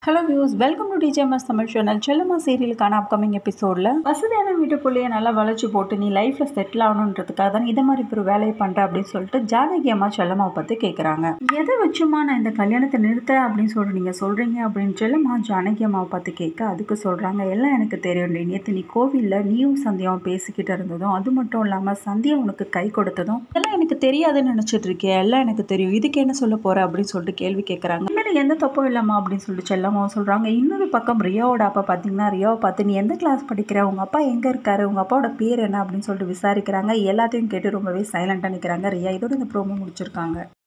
hello views welcome to DJMS Tamil channel Chellamma சீரியலுக்கான upcoming எபிசோடில் வசதியான வீட்டுக்குள்ளேயே நல்லா வளைச்சு போட்டு நீ லைஃப்பில் செட்டில் ஆகணுன்றதுக்காக தான் இதை மாதிரி இப்போ ஒரு வேலையை பண்ணுற அப்படின்னு சொல்லிட்டு ஜானகி அம்மா செல்லம்மாவை பற்றி கேட்குறாங்க எதை வச்சுமா நான் இந்த கல்யாணத்தை நிறுத்துறேன் அப்படின்னு சொல்லிட்டு நீங்கள் சொல்கிறீங்க அப்படின்னு செல்லம்மா ஜானகி அம்மாவை பார்த்து கேட்க அதுக்கு சொல்கிறாங்க எல்லாம் எனக்கு தெரியும் நேற்று நீ கோவிலில் நீயும் சந்தியாவும் பேசிக்கிட்டு இருந்ததும் அது மட்டும் இல்லாமல் சந்தியா உனக்கு கை கொடுத்ததும் எல்லாம் எனக்கு தெரியாதுன்னு நினச்சிட்டு இருக்கேன் எல்லாம் எனக்கு தெரியும் இதுக்கு என்ன சொல்ல போகிற அப்படின்னு சொல்லிட்டு கேள்வி கேட்குறாங்க மேலே எந்த தப்பும் இல்லைம்மா அப்படின்னு சொல்லிட்டு செல்லம்மா சொல்கிறாங்க இன்னொரு பக்கம் ரியாவோட அப்பா பார்த்தீங்கன்னா ரியாவை பார்த்து நீ எந்த கிளாஸ் படிக்கிற உங்கள் அப்பா எங்கே இருக்காரு உங்கள் அப்பாவோட பேர் என்ன அப்படின்னு சொல்லிட்டு விசாரிக்கிறாங்க எல்லாத்தையும் கேட்டு ரொம்பவே சைலண்டாக நிற்கிறாங்க ரியா இதோட இந்த ப்ரோமோ முடிச்சிருக்காங்க